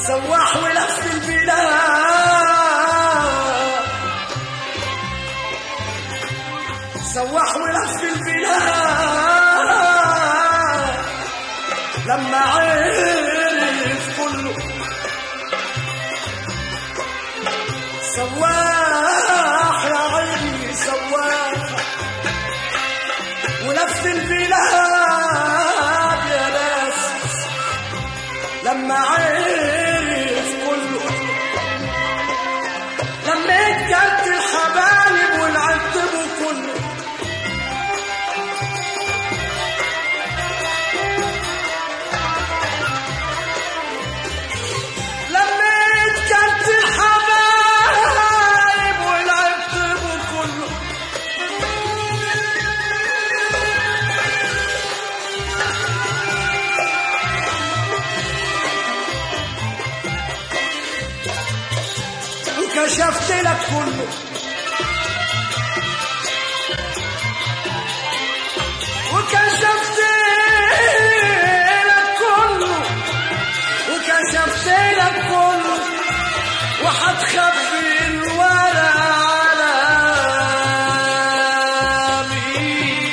سواح ولف البلاد سواح ولف البلاد لما عرف كله سواح يا عيني سواح ولف البلاد يا ناس لما عرف كله لما اتكلت الحبايب والعتبوا كله لما اتكلت الحبايب والعتبوا كله وكشفت لك كله وكشفت لك كله وكشفت لك كله وحتخبي الورق على مين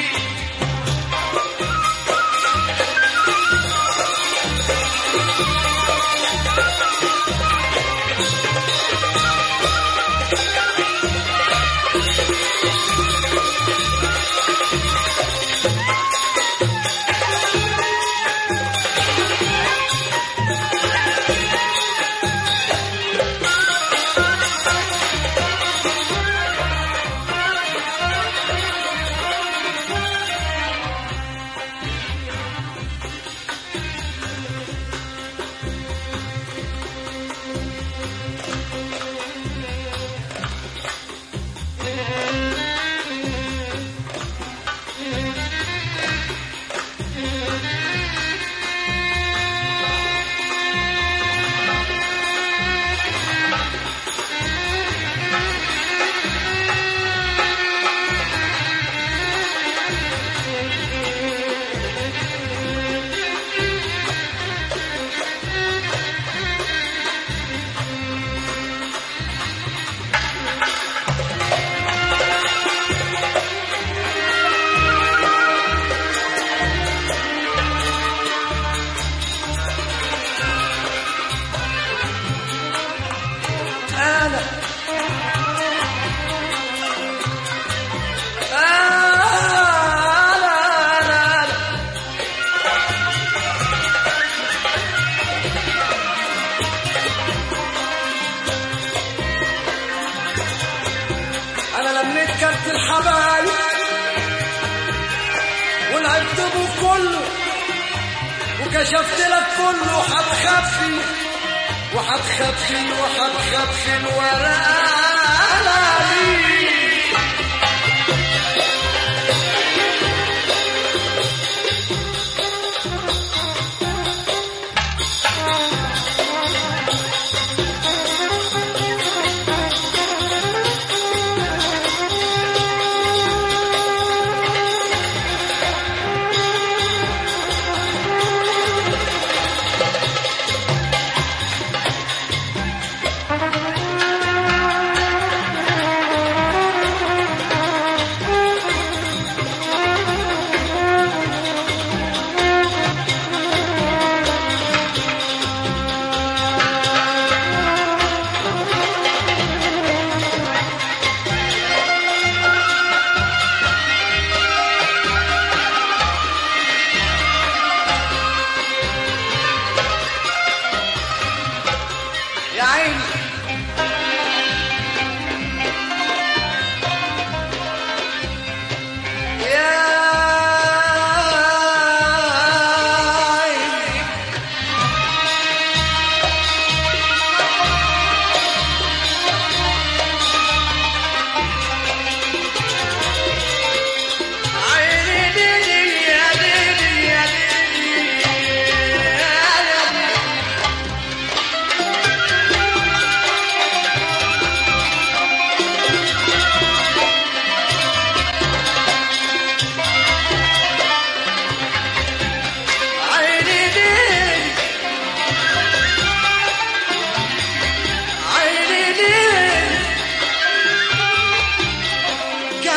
أنا أنا أنا أنا أنا لميت كرت الحبايب ولعبت بو كله وكشفت لك كله حتخفي وحتخفي وحتخفي الورقة على مين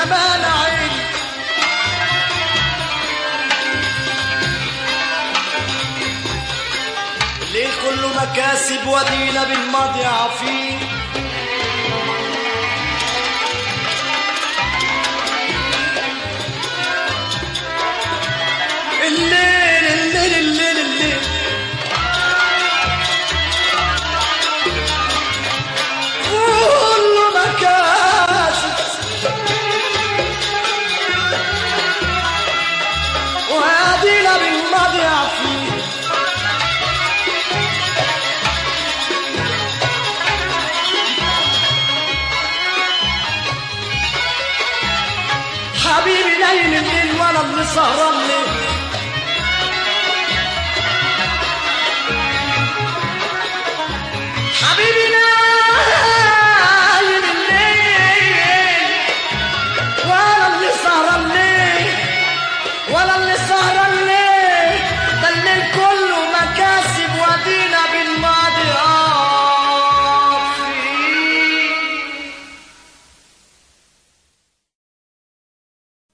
أمان عيني الليل كله مكاسب ودينا بالماضي عفين الليل الليل الليل الليل كله مكاسب وهدينا بالماضي عفين حبيبي نايم الليل وانا اللي سهران ليه حبيبي